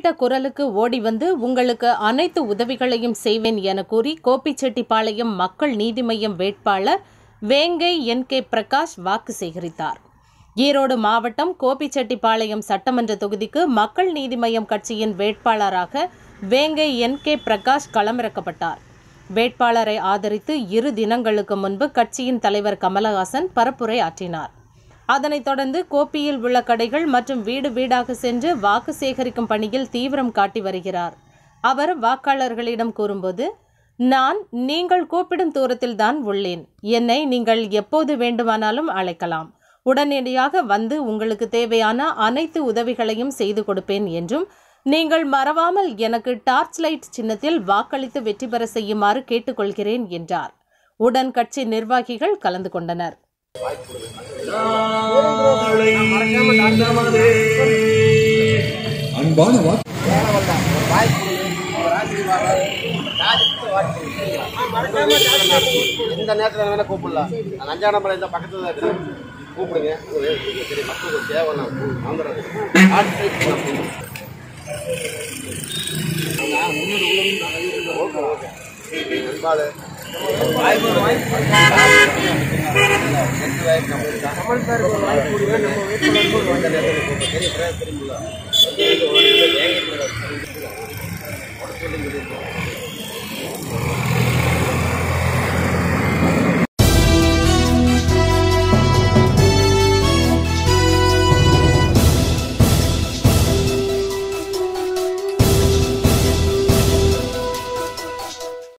கேட்ட குரலுக்கு ஓடி வந்து உங்களுக்கு அனைத்து உதவிகளையும் செய்வேன் என கூறி கோபிச்செட்டிப்பாளையம் மக்கள் நீதி மய்யம் வேட்பாளர் வேங்கை என் கே பிரகாஷ் வாக்கு சேகரித்தார் ஈரோடு மாவட்டம் கோபிச்செட்டிப்பாளையம் சட்டமன்ற தொகுதிக்கு மக்கள் நீதி மய்யம் கட்சியின் வேட்பாளராக வேங்கை என் கே பிரகாஷ் களமிறக்கப்பட்டார் வேட்பாளரை ஆதரித்து இரு தினங்களுக்கு முன்பு கட்சியின் தலைவர் கமலஹாசன் பரப்புரை ஆற்றினார் அதனைத் தொடர்ந்து கோப்பியில் உள்ள கடைகள் மற்றும் வீடு வீடாக சென்று வாக்கு சேகரிக்கும் பணியில் தீவிரம் காட்டி வருகிறார் அவர் வாக்காளர்களிடம் கூறும்போது நான் நீங்கள் கூப்பிடும் தூரத்தில் தான் உள்ளேன் என்னை நீங்கள் எப்போது வேண்டுமானாலும் அழைக்கலாம் உடனடியாக வந்து உங்களுக்கு தேவையான அனைத்து உதவிகளையும் செய்து கொடுப்பேன் என்றும் நீங்கள் மறவாமல் எனக்கு டார்ச் லைட் சின்னத்தில் வாக்களித்து வெற்றி பெற செய்யுமாறு கேட்டுக்கொள்கிறேன் என்றார் உடன் கட்சி நிர்வாகிகள் கலந்து கொண்டனர் நாளை நமதே. அன்பான வாக்கு எந்த நேரத்தில் வேணா கூப்பிடலாம் நான் அஞ்சாம் நம்பர் இந்த பக்கத்தில் தான் இருக்கிறேன் கூப்பிடுங்க ஒரு சரி மக்களுக்கு தேவை நான் வந்துடுறேன் ஓகே ஓகே நண்பாடு கமல் சார் ஒரு வாய்ப்பு கொடுங்க நம்ம வெயிட் பண்ண பெரிய பிரச்சனை இல்லை